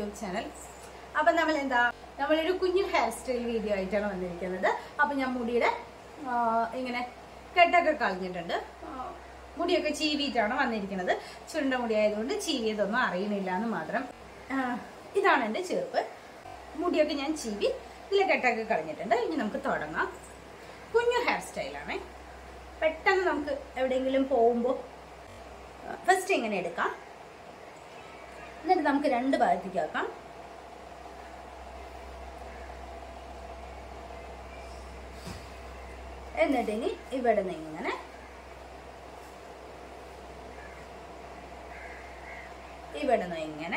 YouTube channel അപ്പൊ നമ്മൾ എന്താ നമ്മളൊരു കുഞ്ഞു ഹെയർ സ്റ്റൈൽ വീഡിയോ ആയിട്ടാണ് വന്നിരിക്കുന്നത് അപ്പൊ ഞാൻ മുടിയുടെ ആ, ഇങ്ങനെ കെട്ടൊക്കെ കളഞ്ഞിട്ടുണ്ട് ആ, മുടിയൊക്കെ ചീവിയിട്ടാണ് വന്നിരിക്കുന്നത് ചുരുണ്ട മുടി ആയതുകൊണ്ട് ചീവിയതൊന്നും അറിയണില്ല എന്ന് മാത്രം ആ, ഇതാണ് എൻ്റെ ചെറുപ്പ് മുടിയൊക്കെ ഞാൻ ചീവി ഇതിലെ കെട്ടൊക്കെ കളഞ്ഞിട്ടുണ്ട് ഇനി നമുക്ക് തുടങ്ങാം കുഞ്ഞു ഹെയർ സ്റ്റൈലാണേ പെട്ടെന്ന് നമുക്ക് എവിടെയെങ്കിലും പോകുമ്പോൾ ഫസ്റ്റ് ഇങ്ങനെ എടുക്കാം എന്നിട്ട് നമുക്ക് രണ്ട് ഭാഗത്തേക്ക് ആക്കാം എന്നിട്ട് ഇനി ഇവിടെ നിന്ന് ഇങ്ങനെ ഇവിടെ നിന്ന് ഇങ്ങനെ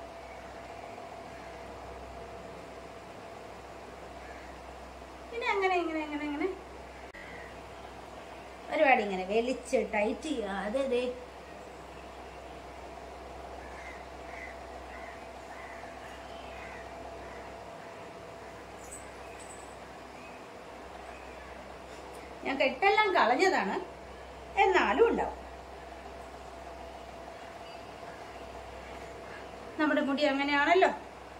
പിന്നെ അങ്ങനെ ഇങ്ങനെ ഇങ്ങനെ ഇങ്ങനെ ഒരുപാട് ഇങ്ങനെ വലിച്ച് ടൈറ്റ് ചെയ്യുക അതെ അതെ ഞാൻ കെട്ടെല്ലാം കളഞ്ഞതാണ് എന്നാലും ഉണ്ടാവും നമ്മുടെ മുടി അങ്ങനെയാണല്ലോ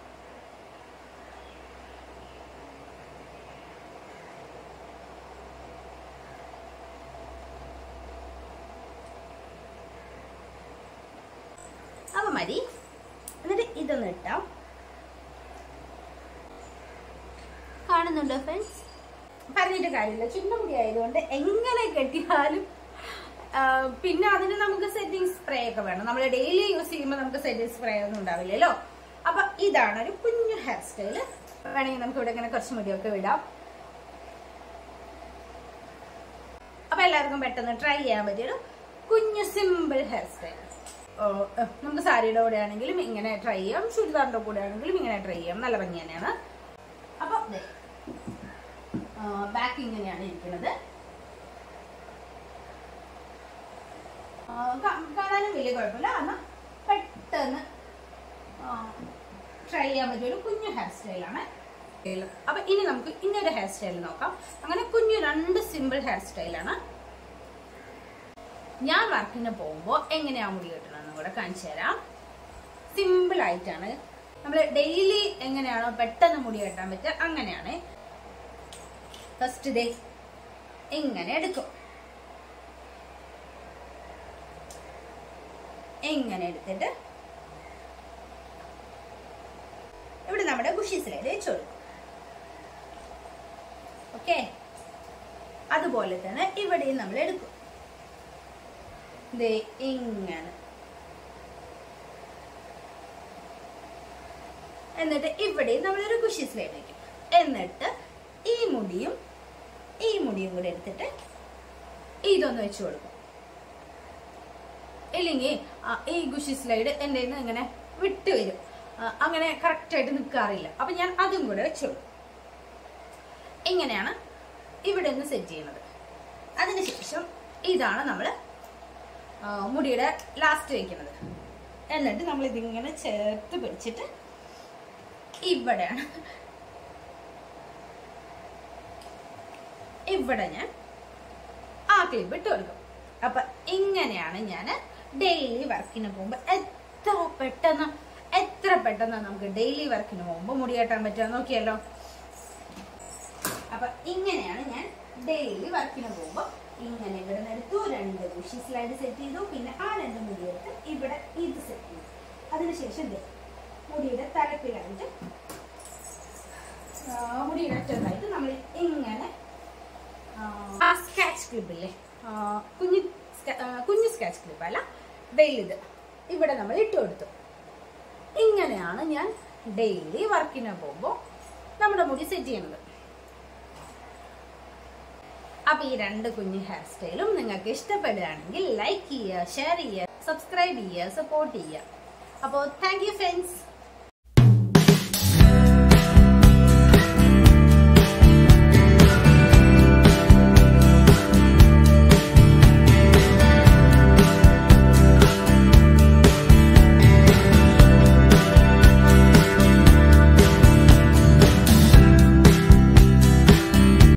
അപ്പൊ മതി എന്നിട്ട് ഇതൊന്ന് ഇട്ടാം കാണുന്നുണ്ടോ ഫ്രണ്ട്സ് പറഞ്ഞിട്ട് കാര്യമില്ല ചുണ്ടമുടി ആയതുകൊണ്ട് എങ്ങനെ കെട്ടിയാലും ആ, പിന്നെ അതിന് നമുക്ക് സെറ്റിംഗ് സ്പ്രേ ഒക്കെ വേണം നമ്മൾ ഡെയിലി യൂസ് ചെയ്യുമ്പോൾ നമുക്ക് സെറ്റിംഗ് സ്പ്രേ ഒന്നും ഉണ്ടാവില്ലല്ലോ അപ്പൊ ഇതാണ് ഒരു കുഞ്ഞു ഹെയർ സ്റ്റൈല് വേണമെങ്കിൽ നമുക്ക് ഇവിടെ ഇങ്ങനെ കുറച്ച് മുടിയൊക്കെ വിടാം അപ്പൊ എല്ലാവർക്കും പെട്ടെന്ന് ട്രൈ ചെയ്യാൻ പറ്റിയൊരു കുഞ്ഞു സിമ്പിൾ ഹെയർ സ്റ്റൈൽ നമുക്ക് സാരിയുടെ കൂടെ ആണെങ്കിലും ഇങ്ങനെ ട്രൈ ചെയ്യാം ചുരിദാറിന്റെ കൂടെ ആണെങ്കിലും ഇങ്ങനെ ട്രൈ ചെയ്യാം നല്ല ഭംഗി തന്നെയാണ് അപ്പൊ ബാക്ക് ഇങ്ങനെയാണ് ഇരിക്കുന്നത് ആ, കാ- കാണാനും വലിയ കുഴപ്പമില്ല എന്നാൽ പെട്ടെന്ന് ട്രൈ ചെയ്യാൻ പറ്റിയ ഒരു കുഞ്ഞു ഹെയർ സ്റ്റൈലാണ് അപ്പൊ ഇനി നമുക്ക് ഇന്നൊരു ഹെയർ സ്റ്റൈൽ നോക്കാം അങ്ങനെ കുഞ്ഞു രണ്ട് സിമ്പിൾ ഹെയർ സ്റ്റൈലാണ് ഞാൻ വർക്കിന് പോകുമ്പോൾ എങ്ങനെയാ മുടി കെട്ടണമെന്നും കൂടെ കാണിച്ചു തരാം സിമ്പിൾ ആയിട്ടാണ് നമ്മൾ ഡെയിലി എങ്ങനെയാണോ പെട്ടെന്ന് മുടി കെട്ടാൻ പറ്റുക അങ്ങനെയാണ് ഫസ്റ്റ് ഡേ ഇങ്ങനെ എടുക്കും ഇങ്ങനെ എടുത്തിട്ട് ഇവിടെ നമ്മുടെ കുഷീസിലേക്ക് വെച്ച് കൊടുക്കും ഓക്കെ അതുപോലെ തന്നെ ഇവിടെയും നമ്മൾ എടുക്കും ദേ ഇങ്ങനെ എന്നിട്ട് ഇവിടെയും നമ്മളൊരു കുഷി സ്ലൈഡ് വെക്കും എന്നിട്ട് ഈ മുടിയും ഈ മുടിയും കൂടെ എടുത്തിട്ട് ഇതൊന്ന് വെച്ച് കൊടുക്കും ഇല്ലെങ്കിൽ ആ, ഈ ഗുഷി സ്ലൈഡ് എൻ്റെ കയ്യിൽ നിന്ന് ഇങ്ങനെ വിട്ട് വരും ആ, അങ്ങനെ കറക്റ്റ് ആയിട്ട് നിൽക്കാറില്ല അപ്പൊ ഞാൻ അതും കൂടെ വെച്ച് കൊടുക്കും ഇങ്ങനെയാണ് ഇവിടെ നിന്ന് സെറ്റ് ചെയ്യുന്നത് അതിനുശേഷം ഇതാണ് നമ്മൾ മുടിയുടെ ലാസ്റ്റ് വെക്കുന്നത് എന്നിട്ട് നമ്മൾ ഇതിങ്ങനെ ചേർത്ത് പിടിച്ചിട്ട് ഇവിടെയാണ് ഇവിടെ ഞാൻ ആ ക്ലിപ്പ് ഇട്ട് കൊടുക്കും അപ്പൊ ഇങ്ങനെയാണ് ഞാൻ ഡെയിലി വർക്കിന് പോകുമ്പോ എത്ര പെട്ടെന്ന് എത്ര പെട്ടെന്ന് നമുക്ക് ഡെയിലി വർക്കിന് പോകുമ്പോ മുടി കെട്ടാൻ പറ്റുക നോക്കിയല്ലോ അപ്പൊ ഇങ്ങനെയാണ് ഞാൻ ഡെയിലി വർക്കിന് പോകുമ്പോ ഇങ്ങനെ ഇവിടെ നിന്ന് എടുത്തു രണ്ട് ബുഷി സ്ലൈഡ് സെറ്റ് ചെയ്തു പിന്നെ ആ രണ്ട് മുടി എടുത്ത് ഇവിടെ ഇത് സെറ്റ് ചെയ്തു അതിനുശേഷം ദേ മുടിയുടെ തലപ്പിലായിട്ട് ആ, മുടിയുടെ അറ്റത്തായിട്ട് നമ്മൾ ഇങ്ങനെ ആ സ്കാച്ച് ക്ലിപ്പില്ലേ ആ, കുഞ്ഞു സ്ക- ആ, കുഞ്ഞു സ്കാച്ച് ക്ലിപ്പ് അല്ല വലുത് ഇവിടെ നമ്മൾ ഇട്ട് കൊടുത്തു ഇങ്ങനെയാണ് ഞാൻ ഡെയിലി വർക്കിന് പോകുമ്പോൾ നമ്മുടെ മുടി സെറ്റ് ചെയ്യുന്നത് അപ്പൊ ഈ രണ്ട് കുഞ്ഞു ഹെയർ സ്റ്റൈലും നിങ്ങൾക്ക് ഇഷ്ടപ്പെടുകയാണെങ്കിൽ ലൈക്ക് ചെയ്യുക ഷെയർ ചെയ്യുക സബ്സ്ക്രൈബ് ചെയ്യുക സപ്പോർട്ട് ചെയ്യുക അപ്പോൾ താങ്ക് യു ഫ്രണ്ട്സ്